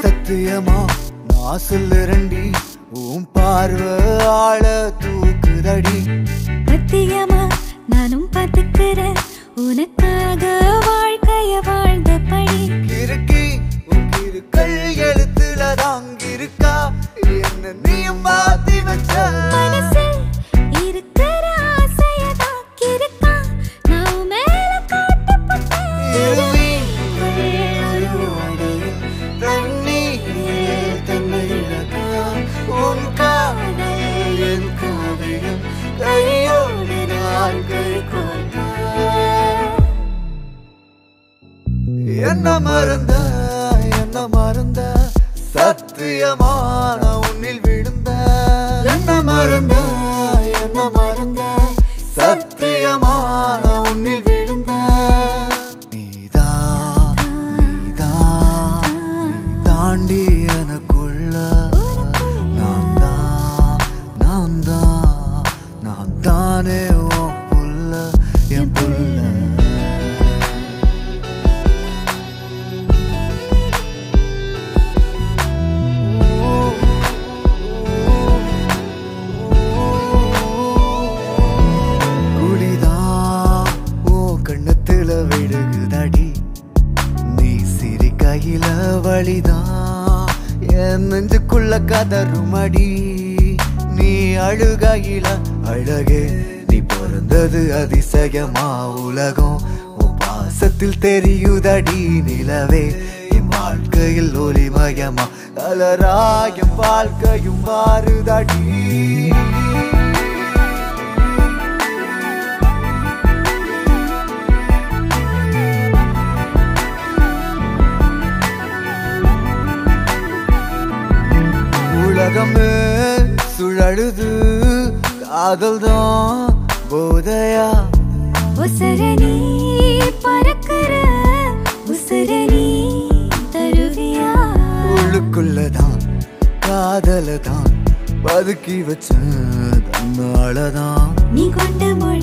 சத்தியமா நான் சொல்லுறண்டி உன் பார்வை ஆள தூக்குதடி சத்தியமா நானும் பார்த்துக்கிறேன் உனக்காக வாழ்க்கைய வாழ்ந்த படி கிறுக்கி உன் கிறுக்கல் எழுத்துல தாங்கிருக்கா என்ன நீயும் மாத்தி வச்ச மனசில் இருக்கிற ஆசையதான் கிறுக்கா நான் உன் மேல காட்டப்பட்டேன் இருவி அடியில் தண்ணீரில் தண்ணீரதான் உன் காதல் என் காவியம் கையோடு நான் கை கோர்த்தேன். என்ன மறந்த என்ன மறந்த சத்தியமான உன்னில் விழுந்த என்ன மறந்த என்ன மறந்த சத்தியமான உன்னில் விழுந்த நீதான் நீதான் நீ தாண்டி எனக்குள்ள நான் தான் நான் தான் நான் தானே உன் புள்ள என் புள்ள குடிதான் ஓ கண்ணத்துல விழுகுதடி நீ சிரிக்கையில வழிதான் என் நெஞ்சுக்குள்ள கதறுமடி நீ அழுகையில அழகே நீ பிறந்தது அதிசயமா உலகம் உன் பாசத்தில் தெரியுதடி நிலவே என் வாழ்க்கையில் ஒளிமயமா கலராயம் வாழ்க்கையும் மாறுதடி உலகமே சுழலுது காதல் தான் போதையா உசரணி பறக்கிற உசரணி தருவியா உள்ளுக்குள்ளதான் காதல தான் பதுக்கி வச்ச தன்னாலதான் நீ கொண்ட மொழி